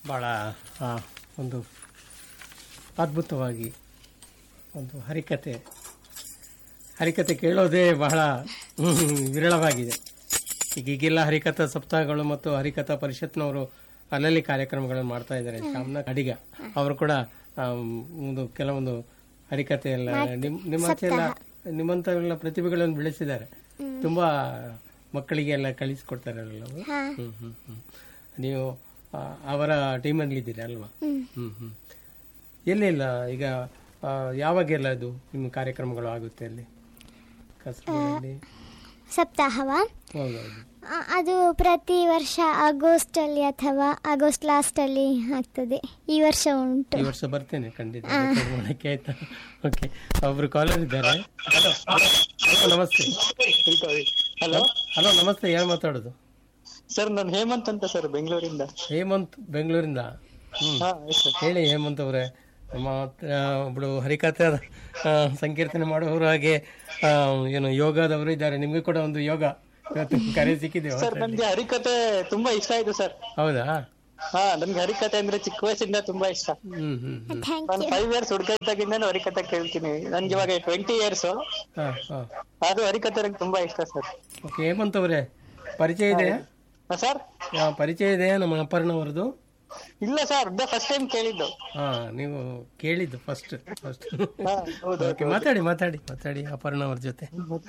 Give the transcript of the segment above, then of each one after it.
ಭಾಳ ಆ, ಒಂದು ಅದ್ಭುತವಾಗಿ ಒಂದು ಹರಿಕತೆ ಹರಿಕತೆ ಕೇಳೋದೇ ಬಹಳ ಹ್ಮ್, ವಿರಳವಾಗಿದೆ ಈಗ ಈಗೆಲ್ಲ ಹರಿಕಥಾ ಸಪ್ತಾಹಗಳು ಮತ್ತು ಹರಿಕಥಾ ಪರಿಷತ್ನವರು ಅಲ್ಲಲ್ಲಿ ಕಾರ್ಯಕ್ರಮಗಳನ್ನು ಮಾಡ್ತಾ ಇದ್ದಾರೆ ಶಾಮ್ನ ಅಡಿಗ ಅವರು ಕೂಡ ಆಮ್, ಒಂದು ಕೆಲವೊಂದು ಹರಿಕತೆ ಎಲ್ಲ ನಿಮ್ ನಿಮ್ಮಾಚೆ ಎಲ್ಲ ನಿಮ್ಮಂಥವೆಲ್ಲ ಪ್ರತಿಭೆಗಳನ್ನು ಬೆಳೆಸಿದ್ದಾರೆ ತುಂಬಾ ಮಕ್ಕಳಿಗೆ ಎಲ್ಲ ಕಳಿಸ್ಕೊಡ್ತಾರೆ ಎಲ್ಲವು ಹ್ಮ್ ಹ್ಮ್ ಹ್ಮ್ ನೀವು ಆ, ಅವರ ಟೀಮಲ್ಲಿ ಇದ್ದೀರಿ ಅಲ್ವಾ ಹ್ಮ್ ಹ್ಮ್ ಎಲ್ಲಿಲ್ಲ ಈಗ ಆ, ಯಾವಾಗೆಲ್ಲ ಇದು ನಿಮ್ಮ ಕಾರ್ಯಕ್ರಮಗಳು ಆಗುತ್ತೆ ಅಲ್ಲಿ ಕಸರಲ್ಲಿ ಸಪ್ತಾಹವಾ ಹೌದೌದು ಆ, ಅದು ಪ್ರತಿ ವರ್ಷ ಆಗಸ್ಟಲ್ಲಿ ಅಥವಾ ಆಗಸ್ಟ್ ಲಾಸ್ಟಲ್ಲಿ ಆಗ್ತದೆ ಈ ವರ್ಷ ಉಂಟು ಈ ವರ್ಷ ಬರ್ತೇನೆ ಖಂಡಿತ record ಮಾಡಕ್ಕೆ ಆಯ್ತಾ ಓಕೆ ಒಬ್ರು ಕಾಲರ್ ಇದ್ದಾರೆ ಹಲೋ ನಮಸ್ತೆ ಹಲೋ ಹಲೋ ನಮಸ್ತೆ ಯಾರು ಮಾತಾಡೋದು ಸರ್ ನಾನು ಹೇಮಂತ್ ಅಂತ ಸರ್ ಬೆಂಗಳೂರಿಂದ ಹೇಮಂತ್ ಬೆಂಗಳೂರಿಂದ ಹ್ಮ್ ಹಾ ಆಯ್ತು ಸರ್ ಹೇಳಿ ಹೇಮಂತ್ ಅವರೇ ನಮ್ಮ ಹತ್ರ ಒಬ್ಳು ಹರಿಕಥೆ ಆ, ಸಂಕೀರ್ತನೆ ಮಾಡುವವರು ಹಾಗೆ ಆ, ಏನು ಯೋಗದವರು ಇದ್ದಾರೆ ನಿಮ್ಗೆ ಕೂಡ ಒಂದು ಯೋಗ ಇವತ್ತು ಕರೆ ಸಿಕ್ಕಿದೆ ಸರ್ ನನ್ಗೆ ಹರಿಕತೆ ತುಂಬಾ ಇಷ್ಟ ಆಯ್ತು ಸರ್ ಹೌದಾ ಹಾ ನನ್ಗೆ ಹರಿಕತೆ ಅಂದ್ರೆ ಚಿಕ್ಕ ವಯಸ್ಸಿಂದ ತುಂಬಾ ಇಷ್ಟ ಹ್ಮ್ ಹ್ಮ್ ಹ್ಮ್ ಥ್ಯಾಂಕ್ ನಾನು ಫೈವ್ ಇಯರ್ಸ್ ಹುಡುಗ ಇದ್ದಾಗಿಂದ ಹರಿಕತೆ ಕೇಳ್ತೀನಿ ನನ್ಗೆ ಇವಾಗ ಟ್ವೆಂಟಿ ಇಯರ್ಸ್ ಹಾ ಹಾ ಅದು ಹರಿಕತೆ ನಂಗೆ ತುಂಬಾ ಇಷ್ಟ ಸರ್ ಓಕೆ ಹೇಮಂತ್ ಅವರೇ ಪರಿಚಯ ಇದೆಯಾ ಸರ್ ಆ, ಪರಿಚಯ ಇದೆಯಾ ನಮ್ಮ ಅಪರ್ಣ ಅವರದು ಇಲ್ಲ ಸರ್ ಇದೇ ಫಸ್ಟ್ ಟೈಮ್ ಕೇಳಿದ್ದು ಹಾ ನೀವು ಕೇಳಿದ್ದು ಫಸ್ಟ್ ಫಸ್ಟ್ ಹಾ ಹೌದು ಓಕೆ ಮಾತಾಡಿ ಮಾತಾಡಿ ಮಾತಾಡಿ ಅಪರ್ಣ ಅವ್ರ ಜೊತೆ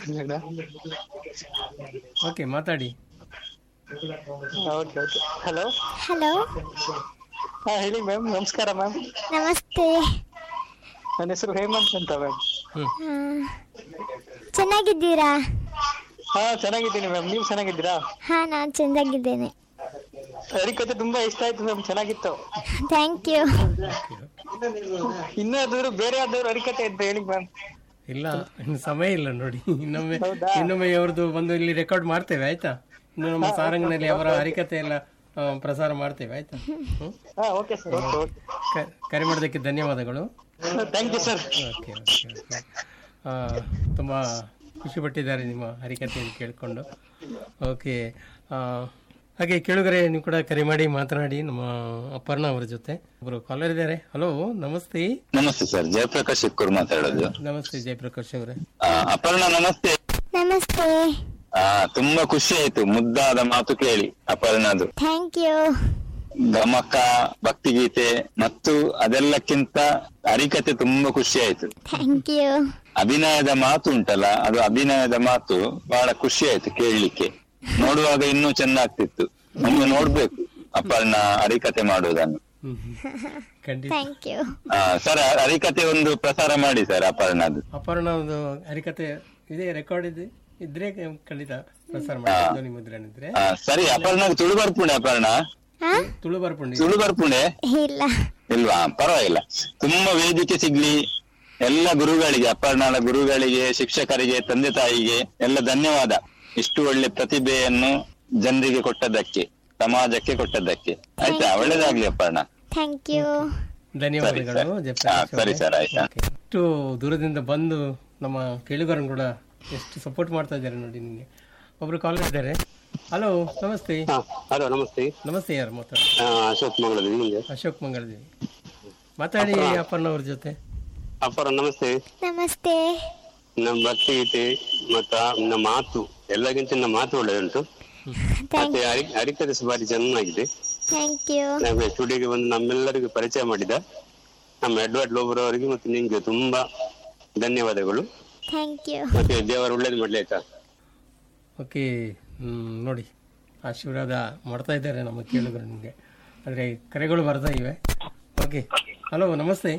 ಓಕೆ ಮಾತಾಡಿ ಓಕೆ ಓಕೆ ಹಲೋ ಹಲೋ ಹಾ ಹೇಳಿ ಮ್ಯಾಮ್ ನಮಸ್ಕಾರ ಮ್ಯಾಮ್ ನಮಸ್ತೆ ನನ್ನ ಹೆಸರು ಹೇಮಂತ್ ಅಂತ ಮ್ಯಾಮ್ ಹ್ಮ್ ಆ, ಚೆನ್ನಾಗಿದ್ದೀರಾ ಹಾ ಚೆನ್ನಾಗಿದ್ದೀನಿ ಮ್ಯಾಮ್ ನೀವು ಚೆನ್ನಾಗಿದ್ದೀರಾ ಹಾ ನಾನು ಚೆಂದಾಗಿದ್ದೇನೆ ಹರಿಕತೆ ತುಂಬಾ ಇಷ್ಟ ಆಯ್ತು ಮ್ಯಾಮ್ ಚೆನ್ನಾಗಿತ್ತು ಥ್ಯಾಂಕ್ ಯು ಇನ್ನೂ ಯಾವ್ದಾದ್ರು ಬೇರೆ ಯಾವ್ದಾದ್ರು ಹರಿಕತೆ ಇದ್ರೆ ಹೇಳಿ ಮ್ಯಾಮ್ ಇಲ್ಲ ಇನ್ನು ಸಮಯ ಇಲ್ಲ ನೋಡಿ ಇನ್ನೊಮ್ಮೆ ಹೌದಾ? ಇನ್ನೊಮ್ಮೆ ಅವ್ರದ್ದು ಬಂದು ಇಲ್ಲಿ ರೆಕಾರ್ಡ್ ಮಾಡ್ತೇವೆ ಆಯ್ತಾ ಇನ್ನು ನಮ್ಮ ಸಾರಂಗನಲ್ಲಿ ಅವರ ಹರಿಕತೆ ಎಲ್ಲ ಆ, ಪ್ರಸಾರ ಮಾಡ್ತೇವೆ ಆಯ್ತಾ ಹ್ಮ್? ಹಾ ಓಕೆ ಸರ್ ಓಕೆ ಓಕೆ ಕ- ಕರೆ ಮಾಡೋದಕ್ಕೆ ಧನ್ಯವಾದಗಳು thank you sir okay okay okay ಆ, ತುಂಬ ಖುಷಿ ಪಟ್ಟಿದ್ದಾರೆ ನಿಮ್ಮ ಹರಿಕಥೆಯನ್ನು ಕೇಳಿಕೊಂಡು ಓಕೆ ಆ, ಹಾಗೆ ಕೇಳುಗರೆ ನೀವು ಕೂಡ ಕರೆ ಮಾಡಿ ಮಾತನಾಡಿ ನಮ್ಮ ಅಪರ್ಣ ಅವರ ಜೊತೆ ಒಬ್ಬರು ಕಾಲರ್ ಇದ್ದಾರೆ ಹಲೋ ನಮಸ್ತೆ ನಮಸ್ತೆ ಸರ್ ಜಯಪ್ರಕಾಶ್ ಶಿಕ್ಕೂರ್ ಮಾತಾಡೋದು ನಮಸ್ತೆ ಜಯಪ್ರಕಾಶ್ ಅವರೇ ಆ, ಅಪರ್ಣ ನಮಸ್ತೆ ನಮಸ್ತೆ ಆ, ತುಂಬಾ ಖುಷಿ ಆಯ್ತು ಮುದ್ದಾದ ಮಾತು ಕೇಳಿ ಅಪರ್ಣದು ಥ್ಯಾಂಕ್ ಯು ಗಮಕ ಭಕ್ತಿಗೀತೆ ಮತ್ತು ಅದೆಲ್ಲಕ್ಕಿಂತ ಹರಿಕತೆ ತುಂಬಾ ಖುಷಿ ಆಯ್ತು ಥ್ಯಾಂಕ್ ಯು ಅಭಿನಯದ ಮಾತು ಉಂಟಲ್ಲ ಅದು ಅಭಿನಯದ ಮಾತು ಬಹಳ ಖುಷಿ ಆಯ್ತು ಕೇಳಲಿಕ್ಕೆ ನೋಡುವಾಗ ಇನ್ನೂ ಚೆಂದ ಆಗ್ತಿತ್ತು ಒಮ್ಮೆ ನೋಡ್ಬೇಕು ಅಪರ್ಣ ಹರಿಕತೆ ಮಾಡುವುದನ್ನು ಹ್ಮ್ ಹ್ಮ್. ಖಂಡಿತ ಥ್ಯಾಂಕ್ ಯು ಆ, ಸರ್ ಹರಿಕತೆ ಒಂದು ಪ್ರಸಾರ ಮಾಡಿ ಸರ್ ಅಪರ್ಣದು ಅಪರ್ಣ ಒಂದು ಹರಿಕತೆ ಇದೆ ರೆಕಾರ್ಡ್ ಇದೆ ಇದ್ರೆ ಖಂಡಿತ ಪ್ರಸಾರ ಮಾಡಿ ಧ್ವನಿ ಮುದ್ರಣ ಇದ್ರೆ ಆ, ಸರಿ ಅಪರ್ಣಗ್ ತುಳು ಬರ್ಪುಣೆ ಅಪರ್ಣ ಹಾ ತುಳು ಬರ್ಪುಂಡಿ ತುಳು ಬರ್ಪುಣೆ ಇಲ್ಲ ಇಲ್ವಾ ಪರವಾಗಿಲ್ಲ ತುಂಬಾ ವೇದಿಕೆ ಸಿಗ್ಲಿ ಎಲ್ಲ ಗುರುಗಳಿಗೆ ಅಪರ್ಣಾಳ ಗುರುಗಳಿಗೆ ಶಿಕ್ಷಕರಿಗೆ ತಂದೆ ತಾಯಿಗೆ ಎಲ್ಲ ಧನ್ಯವಾದ ಇಷ್ಟು ಒಳ್ಳೆ ಪ್ರತಿಭೆಯನ್ನು ಜನರಿಗೆ ಕೊಟ್ಟದ್ದಕ್ಕೆ ಸಮಾಜಕ್ಕೆ ಕೊಟ್ಟದ್ದಕ್ಕೆ ಆಯ್ತಾ ಒಳ್ಳೇದಾಗ್ಲಿ ಅಪರ್ಣ ಥ್ಯಾಂಕ್ ಯು ಧನ್ಯವಾದಗಳು ಸರಿ, ಜಯಪ್ರಕಾಶ್ ಹಾ, ಸರಿ ಅವರೇ. ಸರ್, ಆಯ್ತಾ? ಓಕೆ. ಇಷ್ಟು ದೂರದಿಂದ ಬಂದು ನಮ್ಮ ಕೇಳುಗರನ್ನು ಕೂಡ ಎಷ್ಟು ಸಪೋರ್ಟ್ ಮಾಡ್ತಾ ಇದ್ದಾರೆ ನೋಡಿ ನಿಮಗೆ ಒಬ್ರು ಕಾಲ್ ಇದ್ದಾರೆ ಹಲೋ ನಮಸ್ತೆ ಹಲೋ ನಮಸ್ತೆ ನಮಸ್ತೆ ಯಾರು ಮಾತಾಡ ಆ, ಅಶೋಕ್ ಮಂಗಳದ ನಿಮಗೆ ಅಶೋಕ್ ಮಂಗಳದೇವಿ ಮಾತಾಡಿ ಅಪ್ಪಣ್ಣ ಅವ್ರ ಜೊತೆ ಅಪ್ಪರ ನಮಸ್ತೆ ನಮಸ್ತೆ ನಮ್ಮ ಭಕ್ತಿಗೀತೆ ಮತ್ತ ನಮ್ಮ ಮಾತು ಎಲ್ಲಕ್ಕಿಂತ ನಮ್ಮ ಮಾತು ಒಳ್ಳೆದುಂಟು ಥ್ಯಾಂಕ್ ಮತ್ತೆ ಹರಿ- ಹರಿಕತೆ ಸಹ ಬಾರಿ ಚೆನ್ನಾಗಿದೆ ಥ್ಯಾಂಕ್ ಯು ನಮ್ಮ ಸ್ಟುಡಿಯೋಗೆ ಬಂದು ನಮ್ಮೆಲ್ಲರಿಗೂ ಪರಿಚಯ ಮಾಡಿದ ನಮ್ಮ ಎಡ್ವರ್ಡ್ ಲೋಬರ್ ಅವರಿಗೆ ಮತ್ತು ನಿಮ್ಗೆ ತುಂಬಾ ಧನ್ಯವಾದಗಳು ಥ್ಯಾಂಕ್ ಯು ಮತ್ತೆ ದೇವರು ಒಳ್ಳೇದು ಮಾಡ್ಲಿ ಆಯ್ತಾ ಓಕೆ ಹ್ಮ್, ನೋಡಿ ಆಶೀರ್ವಾದ ಮಾಡ್ತಾ ಇದ್ದಾರೆ ನಮ್ಮ ಕೇಳುಗರು ನಿಮಗೆ ಆದರೆ ಕರೆಗಳು ಬರ್ತಾ ಇವೆ ಓಕೆ ಹಲೋ ನಮಸ್ತೆ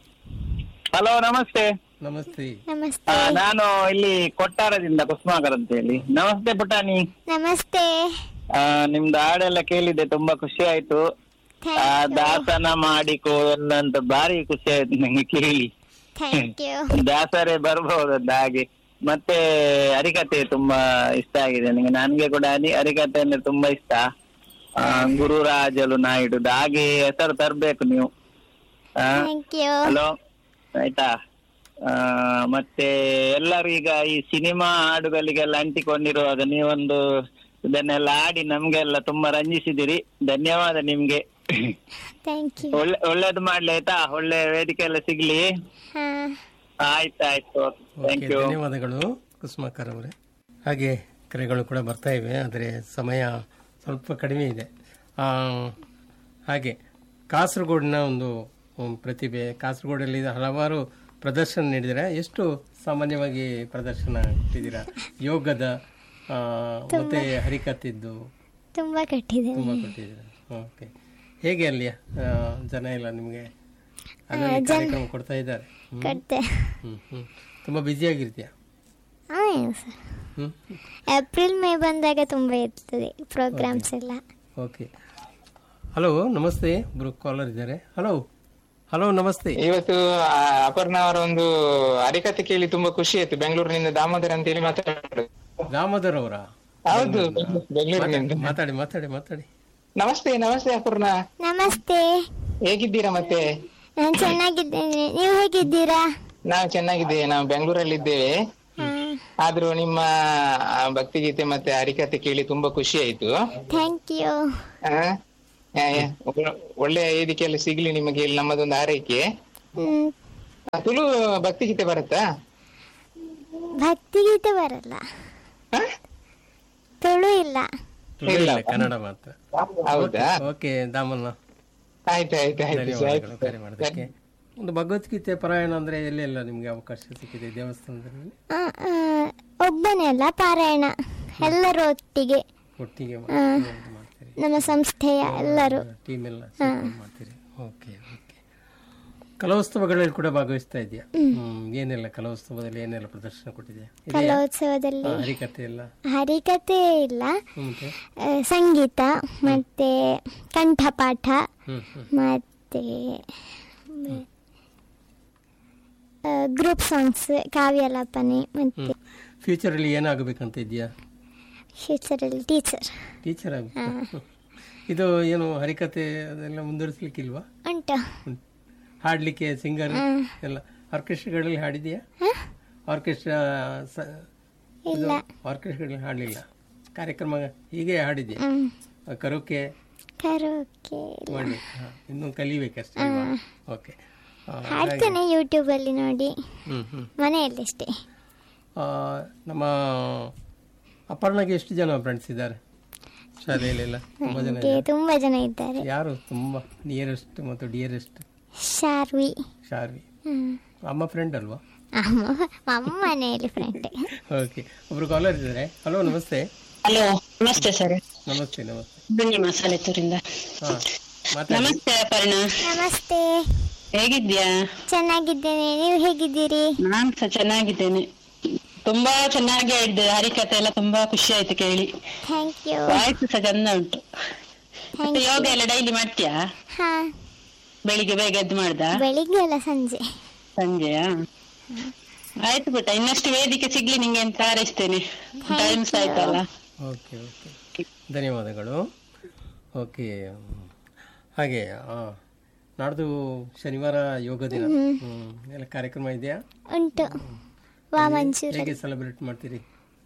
ಹಲೋ ನಮಸ್ತೆ ನಮಸ್ತೆ ನಮಸ್ತೆ ಆ, ನಾನು ಇಲ್ಲಿ ಕೊಟ್ಟಾರದಿಂದ ಕುಸುಮಾಕರ್ ಅಂತ ಹೇಳಿ ನಮಸ್ತೆ ಪುಟಾಣಿ ನಮಸ್ತೆ ಆ, ನಿಮ್ದು ಹಾಡೆಲ್ಲ ಕೇಳಿದೆ ತುಂಬಾ ಖುಷಿ ಆಯ್ತು ಆ, ಥ್ಯಾಂಕ್ ಯು ದಾಸನ ಮಾಡಿಕೋ ಅಂತ ಭಾರಿ ಖುಷಿ ಆಯ್ತು ನಂಗೆ ಕೇಳಿ ಥ್ಯಾಂಕ್ ಯು ದಾಸರೇ ಬರ್ಬಹುದಂತ ಹಾಗೆ ಮತ್ತೆ ಹರಿಕತೆ ತುಂಬಾ ಇಷ್ಟ ಆಗಿದೆ ನನಗೆ ನನ್ಗೆ ಕೂಡ ಹರಿ ಹರಿಕತೆ ಅಂದ್ರೆ ತುಂಬಾ ಇಷ್ಟ ಆ, ಗುರುರಾಜಲು ನಾಯ್ಡು ಹಾಗೆ ಹೆಸರು ತರ್ಬೇಕು ನೀವು ಆ, ಥ್ಯಾಂಕ್ ಯು ಹಲೋ ಆಯ್ತಾ ಆ, ಮತ್ತೆ ಎಲ್ಲರೂ ಈಗ ಈ ಸಿನಿಮಾ ಹಾಡುಗಳಿಗೆಲ್ಲ ಅಂಟಿಕೊಂಡಿರುವಾಗ ನೀವೊಂದು ಇದನ್ನೆಲ್ಲ ಆಡಿ ನಮ್ಗೆಲ್ಲ ತುಂಬಾ ರಂಜಿಸಿದಿರಿ ಧನ್ಯವಾದ ನಿಮ್ಗೆ ಥ್ಯಾಂಕ್ ಯು ಒಳ್ಳೆ ಒಳ್ಳೇದು ಮಾಡ್ಲಿ ಆಯ್ತಾ ಒಳ್ಳೆ ವೇದಿಕೆ ಎಲ್ಲ ಸಿಗ್ಲಿ ಹಾ ಆಯ್ತು ಆಯ್ತು ಥ್ಯಾಂಕ್ ಓಕೆ ಯು ಧನ್ಯವಾದಗಳು ಕುಸುಮಾಕರ್ ಅವರೇ ಹಾಗೆ ಕರೆಗಳು ಕೂಡ ಬರ್ತಾ ಇವೆ ಆದರೆ ಸಮಯ ಸ್ವಲ್ಪ ಕಡಿಮೆ ಇದೆ ಆ, ಹಾಗೆ ಕಾಸರಗೋಡಿನ ಒಂದು ಒಂದು ಪ್ರತಿಭೆ ಕಾಸರಗೋಡಲ್ಲಿ ಹಲವಾರು ಪ್ರದರ್ಶನ ನೀಡಿದರೆ ಎಷ್ಟು ಸಾಮಾನ್ಯವಾಗಿ ಪ್ರದರ್ಶನ ಕೊಟ್ಟಿದ್ದೀರಾ ಯೋಗದ ಆ, ಮತ್ತೆ ಹರಿಕತ್ತಿದ್ದು ತುಂಬಾ ಕಟ್ಟಿದ್ದೇನೆ ತುಂಬ ಕೊಟ್ಟಿದ್ದೀರಾ ಓಕೆ ಹೇಗೆ ಅಲ್ಲಿ ಆ, ಜನ ಎಲ್ಲ ನಿಮಗೆ ಅಲ್ಲಲ್ಲಿ ಕಾರ್ಯಕ್ರಮ ಕೊಡ್ತಾ ಇದ್ದಾರೆ ಹ್ಮ್ ಕಟ್ತೆ ಹ್ಮ್ ಹ್ಮ್ ತುಂಬಾ ಬ್ಯುಸಿಯಾಗಿರ್ತೀಯ ಹಾ ಏನು ಸರ್ ಹ್ಮ್ ಏಪ್ರಿಲ್ ಮೇ ಬಂದಾಗ ತುಂಬಾ ಇರ್ತದೆ ಪ್ರೋಗ್ರಾಮ್ಸ್ ಎಲ್ಲ ಓಕೆ ಹಲೋ ನಮಸ್ತೆ ಒಬ್ರು ಕಾಲರ್ ಇದ್ದಾರೆ ಹಲೋ ಹಲೋ ನಮಸ್ತೆ ಇವತ್ತು ಆ, ಅಪರ್ಣ ಅವರ ಒಂದು ಹರಿಕತೆ ಕೇಳಿ ತುಂಬಾ ಖುಷಿ ಆಯ್ತು ಬೆಂಗಳೂರಿನಿಂದ ದಾಮೋದರ್ ಅಂತ ಹೇಳಿ ಮಾತಾಡೋದು ದಾಮೋದರ್ ಅವರ ಹೌದು ಬೆಂಗಳೂರಿನಿಂದ ಮಾತಾಡಿ ಮಾತಾಡಿ ಮಾತಾಡಿ ನಮಸ್ತೆ ನಮಸ್ತೆ ಅಪರ್ಣ ನಮಸ್ತೆ ಹೇಗಿದ್ದೀರಾ ಮತ್ತೆ ನಾನು ಚೆನ್ನಾಗಿದ್ದೇನೆ ನೀವು ಹೇಗಿದ್ದೀರಾ ನಾವು ಚೆನ್ನಾಗಿದ್ದೇವೆ ನಾವು ಬೆಂಗಳೂರಲ್ಲಿ ಇದ್ದೇವೆ ಹಾ ಆದ್ರೂ ನಿಮ್ಮ ಆ, ಭಕ್ತಿಗೀತೆ ಮತ್ತೆ ಹರಿಕತೆ ಕೇಳಿ ತುಂಬಾ ಖುಷಿ ಆಯ್ತು ಥ್ಯಾಂಕ್ ಯು ಆ, ಆ, ಒಳ್ಳೆ- ಒಳ್ಳೆಯ ವೇದಿಕೆಯಲ್ಲಿ ಸಿಗ್ಲಿ ನಿಮಗೆ ಇಲ್ಲಿ ನಮ್ಮದೊಂದು ಆರೈಕೆ ಹ್ಮ್ ಆ, ತುಳು ಭಕ್ತಿಗೀತೆ ಬರುತ್ತಾ ಭಕ್ತಿಗೀತೆ ಬರಲ್ಲ ಹ? ತುಳು ಇಲ್ಲ ತುಳು ಇಲ್ಲ, ಕನ್ನಡ ಮಾತ್ರ ಹೌದಾ ಓಕೆ ದಾಮನ್ನ ಆಯ್ತು ಆಯ್ತು ಆಯ್ತು ಧನ್ಯವಾದಗಳು ಕರೆ ಮಾಡೋದಕ್ಕೆ ಒಂದು ಭಗವದ್ಗೀತೆ ಪಾರಾಯಣ ಅಂದ್ರೆ ಎಲ್ಲೆಲ್ಲ ನಿಮ್ಗೆ ಅವಕಾಶ ಸಿಕ್ಕಿದೆ ದೇವಸ್ಥಾನದಲ್ಲಿ ಆ, ಆ, ಒಬ್ಬನೇ ಅಲ್ಲ ಪಾರಾಯಣ ಎಲ್ಲರೂ ಒಟ್ಟಿಗೆ ಒಟ್ಟಿಗೆ ಮಾಡ್ತೀರಿ ಮಾಡ್ತೀರಿ ನಮ್ಮ ಸಂಸ್ಥೆಯ ಎಲ್ಲರೂ ಟೀಮ್ ಎಲ್ಲ ಸೇರ್ಕೊಂಡು ಮಾಡ್ತೀರಿ ಓಕೆ ಓಕೆ ಕಲೋತ್ಸವಗಳಲ್ಲಿ ಕೂಡ ಭಾಗವಹಿಸ್ತಾ ಇದೆಯಾ ಹ್ಮ್ ಏನೆಲ್ಲ ಕಲೋತ್ಸವದಲ್ಲಿ ಏನೆಲ್ಲ ಪ್ರದರ್ಶನ ಕೊಟ್ಟಿದೆ ಇದೆಯಾ? ಕಲೋತ್ಸವದಲ್ಲಿ ಆ, ಹರಿಕಥೆ ಎಲ್ಲ ಹರಿಕತೆ ಇಲ್ಲ ಹ್ಮ್, ಮತ್ತೆ ಆ, ಸಂಗೀತ ಮತ್ತೆ ಕಂಠಪಾಠ ಹ್ಮ್ ಹ್ಮ್ ಮತ್ತೆ ಗ್ರೂಪ್ ಸಾಂಗ್ಸ್ ಕಾವ್ಯಲಾಪನೆ ಮತ್ತೆ ಫ್ಯೂಚರ್ ಅಲ್ಲಿ ಏನಾಗಬೇಕಂತ ಇದೆಯಾ ಫ್ಯೂಚರಲ್ಲಿ ಟೀಚರ್ ಟೀಚರ್ ಆಗಬೇಕು ಇದು ಏನು ಹರಿಕತೆ ಅದೆಲ್ಲ ಮುಂದುವರಿಸ್ಲಿಕ್ಕಿಲ್ವಾ ಉಂಟು ಹ್ಮ್. ಹಾಡ್ಲಿಕ್ಕೆ ಸಿಂಗರ್ ಎಲ್ಲ ಆರ್ಕೆಸ್ಟ್ರಾಗಳಲ್ಲಿ ಹಾಡಿದೆಯಾ ಆರ್ಕೆಸ್ಟ್ರಾ ಇಲ್ಲ ಆರ್ಕೆಸ್ಟ್ರಾಗಳಲ್ಲಿ ಹಾಡಲಿಲ್ಲ ಕಾರ್ಯಕ್ರಮ ಹೀಗೆ ಹಾಡಿದ್ಯಾ ಹ್ಮ್ ಕರೋಕೆ ಕರೋಕೆ ಮಾಡಿ ಹಾ, ಇನ್ನೂ ಕಲಿಬೇಕಷ್ಟೇ ಓಕೆ ಹಾಡ್ತೇನೆ ಯೂಟ್ಯೂಬಲ್ಲಿ ನೋಡಿ ಹ್ಮ್ ಹ್ಮ್ ಮನೆಯಲ್ಲಿ ಅಷ್ಟೇ ಆ, ನಮ್ಮ ಅಪರ್ಣಗೆ ಎಷ್ಟು ಜನ ಫ್ರೆಂಡ್ಸ್ ಇದ್ದಾರೆ ಶಾಲೆಯಲ್ಲೆಲ್ಲ ತುಂಬಾ ಜನ ನನಗೆ ತುಂಬ ಜನ ಇದ್ದಾರೆ ಯಾರು ತುಂಬಾ ನಿಯರೆಸ್ಟ್ ಮತ್ತು ಡಿಯರೆಸ್ಟ್ ಶಾರ್ವಿ ಶಾರ್ವಿ ಹ್ಮ್. ಅಮ್ಮ ಫ್ರೆಂಡ್ ಅಲ್ವಾ ಅಮ್ಮ ಅಮ್ಮ ಮನೆಯಲ್ಲಿ ಫ್ರೆಂಡ್ ಓಕೆ ಒಬ್ರು ಕಾಲರ್ ಇದ್ದಾರೆ ಹಲೋ ನಮಸ್ತೆ ಹಲೋ ನಮಸ್ತೆ ಸರ್ ನಮಸ್ತೆ ನಮಸ್ತೆ ಬಿಳಿ ಮಸಾಲೆ ತೂರಿಂದ ಹಾ ಮಾತಾಡಿ ನಮಸ್ತೆ ಅಪರ್ಣ ನಮಸ್ತೆ ಹೇಗಿದ್ಯಾ ಚೆನ್ನಾಗಿದ್ದೇನೆ ನೀವು ಹೇಗಿದ್ದೀರಿ ನಾನ್ ಸಹ ಚೆನ್ನಾಗಿದ್ದೇನೆ ತುಂಬಾ ಚೆನ್ನಾಗಿ ಹೇಳಿದೆ ಹರಿಕತೆ ಎಲ್ಲ ತುಂಬಾ ಖುಷಿ ಆಯ್ತು ಕೇಳಿ ಥ್ಯಾಂಕ್ ಯು ವಾಯ್ಸ್ ಸಹ ಚಂದ ಉಂಟು ಮತ್ತೆ ಯೋಗ ಎಲ್ಲ ಡೈಲಿ ಮಾಡ್ತೀಯಾ ಹಾ ಬೆಳಿಗ್ಗೆ ಬೇಗ ಎದ್ದು ಮಾಡ್ದ ಬೆಳಿಗ್ಗೆ ಅಲ್ಲ ಸಂಜೆ ಸಂಜೆಯಾ ಆಯ್ತು ಬಿಟ್ಟ ಇನ್ನಷ್ಟು ವೇದಿಕೆ ಸಿಗ್ಲಿ ನಿಂಗೆ ಅಂತ ಹಾರೈಸ್ತೇನೆ ಟೈಮ್ಸ್ ಆಯ್ತಲ್ಲ ಓಕೆ ಓಕೆ ಧನ್ಯವಾದಗಳು ಓಕೆ ಹಾಗೆ ಆ, ನಾಡ್ದು ಶನಿವಾರ ಯೋಗ ದಿನ ಹ್ಮ್ ಎಲ್ಲ ಕಾರ್ಯಕ್ರಮ ಇದೆಯಾ ಉಂಟು ವಾಮಂಚೂರು ಹೇಗೆ ಸೆಲೆಬ್ರೇಟ್ ಮಾಡ್ತೀರಿ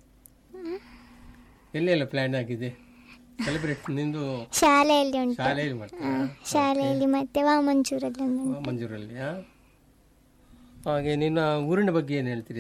ಎಲ್ಲೆಲ್ಲ ಪ್ಲಾನ್ ಆಗಿದೆ ಸೆಲೆಬ್ರೇಟ್ ನಿಂದು ಶಾಲೆಯಲ್ಲಿ ಉಂಟು ಶಾಲೆಯಲ್ಲಿ ಮಾಡ್ತೀರಾ ಶಾಲೆಯಲ್ಲಿ ಮತ್ತೆ ವಾಮಂಚೂರಲ್ಲಿ ಒಂದು ಮಂಜೂರಲ್ಲಿ ಹಾಗೆ ನಿನ್ನ ಊರಿನ ಬಗ್ಗೆ ಏನು ಹೇಳ್ತೀರಿ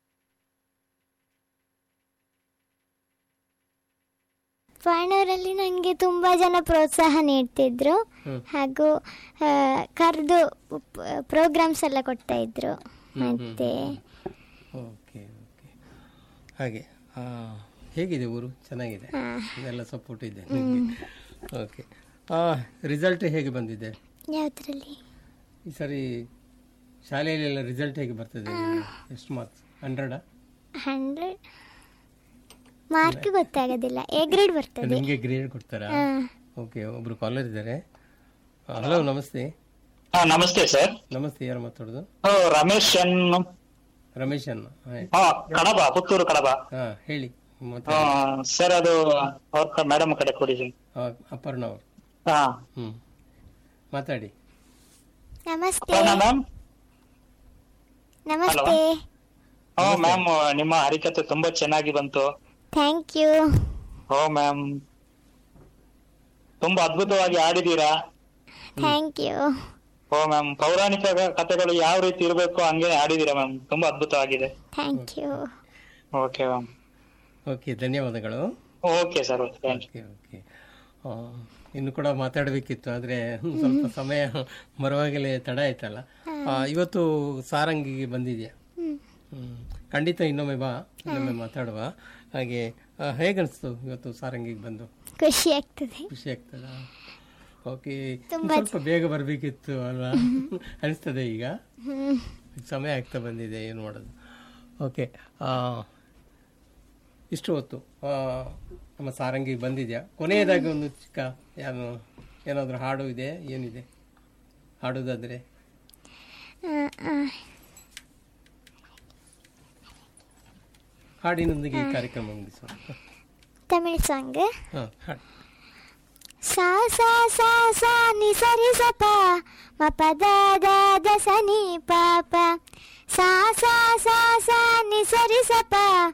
ಪಾಣೂರಲ್ಲಿ ನನಗೆ ತುಂಬ ಜನ ಪ್ರೋತ್ಸಾಹ ನೀಡ್ತಿದ್ರು ಹ್ಮ್. ಹಾಗೂ ಕರೆದು ಪ್ರೋಗ್ರಾಮ್ಸ್ ಎಲ್ಲ ಕೊಡ್ತಾ ಇದ್ರು ಮತ್ತೆ ಓಕೆ ಓಕೆ ಹಾಗೆ ಆ, ಹೇಗಿದೆ ಊರು ಚೆನ್ನಾಗಿದೆ ಇದೆಲ್ಲ ಸಪೋರ್ಟ್ ಇದೆ ನಿಮಗೆ ಓಕೆ ರಿಸಲ್ಟ್ ಹೇಗೆ ಬಂದಿದೆ ಯಾವ್ದ್ರಲ್ಲಿ ಈ ಸರಿ ಶಾಲೆಯಲ್ಲೆಲ್ಲ ರಿಸಲ್ಟ್ ಹೇಗೆ ಬರ್ತದೆ ನಿಮ್ಗೆ? ಎಷ್ಟು ಮಾರ್ಕ್ಸ್ ಹಂಡ್ರೆಡಾ ಹಂಡ್ರೆಡ್ ಮಾರ್ಕ್ ಗೊತ್ತಾಗೋದಿಲ್ಲ ಎ ಗ್ರೇಡ್ ಬರ್ತದೆ ನಿಮಗೆ ಗ್ರೇಡ್ ಕೊಡ್ತಾರಾ ಹಾ. ಓಕೆ ಒಬ್ರು ಕಾಲರ್ ಇದ್ದಾರೆ ಹಲೋ ನಮಸ್ತೆ ಹಾ ನಮಸ್ತೆ ಸರ್ ನಮಸ್ತೆ ಯಾರು ಮಾತಾಡೋದು ರಮೇಶ್ ಎನ್ ರಮೇಶ್ ಅನ್ನ ಹಾ ಕಡಬ ಪುತ್ತೂರು ಕಡಬ ಹಾ ಹೇಳಿ ಮತ್ತೆ ಹಾ ಸರ್ ಅದು ಅವ್ರ ಮೇಡಮ್ ಕಡೆ ಕೊಡಿದ್ದೀನಿ ಆ, ಅಪರ್ಣ ಅವರು ಹಾ ಹ್ಮ್ ಮಾತಾಡಿ ನಮಸ್ತೆ ಮ್ಯಾಮ್ ನಮಸ್ತೆ ಹಾ ಮ್ಯಾಮ್ ನಿಮ್ಮ ಹರಿಕತೆ ತುಂಬಾ ಚೆನ್ನಾಗಿ ಬಂತು ಥ್ಯಾಂಕ್ ಯು ಓ ಮ್ಯಾಮ್ ತುಂಬಾ ಅದ್ಭುತವಾಗಿ ಆಡಿದೀರಾ ಥ್ಯಾಂಕ್ ಯು ಓ ಮ್ಯಾಮ್ ಪೌರಾಣಿಕ ಕಥೆಗಳು ಯಾವ ರೀತಿ ಇರಬೇಕು ಹಂಗೆ ಆಡಿದೀರಾ ಮ್ಯಾಮ್ ತುಂಬಾ ಅದ್ಭುತವಾಗಿದೆ thank you okay ma'am okay ಧನ್ಯವಾದಗಳು okay sir okay thank okay okay ಆ, ಇನ್ನು ಕೂಡ ಮಾತಾಡಬೇಕಿತ್ತು ಆದರೆ ಸ್ವಲ್ಪ ಸಮಯ ಬರುವಾಗಲೇ ತಡ ಆಯ್ತಲ್ಲ ಆ, ಇವತ್ತು ಸಾರಂಗಿಗೆ ಬಂದಿದೆಯಾ ಹ್ಮ್. ಖಂಡಿತ ಇನ್ನೊಮ್ಮೆ ಬಾ ಇನ್ನೊಮ್ಮೆ ಮಾತಾಡುವ ಹಾಗೆ ಆ, ಹೇಗನ್ಸ್ತು ಇವತ್ತು ಸಾರಂಗಿಗೆ ಬಂದು ಖುಷಿ ಆಗ್ತದೆ ಖುಷಿ ಆಗ್ತದ ಓಕೆ ತುಂಬಾ ಸ್ವಲ್ಪ ಬೇಗ ಬರಬೇಕಿತ್ತು ಅಲ್ವಾ ಅನಿಸ್ತದೆ ಈಗ ಹ್ಮ್ ಸಮಯ ಆಗ್ತಾ ಬಂದಿದೆ ಏನು ಮಾಡೋದು ಓಕೆ ಇಷ್ಟು ಹೊತ್ತು ಆ, ನಮ್ಮ ಸಾರಂಗಿಗೆ ಬಂದಿದ್ಯಾ ಕೊನೆಯದಾಗಿ ಒಂದು ಚಿಕ್ಕ ಏನು ಏನಾದರೂ ಹಾಡು ಇದೆ ಏನಿದೆ ಹಾಡುದಾದ್ರೆ ಆ, ಆ. ಹಾಡಿನೊಂದಿಗೆ ಈ ಕಾರ್ಯಕ್ರಮ ಮುಗಿಸೋಣ ತಮಿಳ್ ಸಾಂಗ್ ಹಾಂ ಹಾಡು ಸಾ ಸಾ ಸಾ ಸಾ ನಿ ಸರಿ ಸ ಪ ಮ ಪ ದ ದ ದ ಸ ನಿ ಪ ಪ ಸಾ ಸಾ ಸಾ ಸಾ ನಿ ಸರಿ ಸ ಪ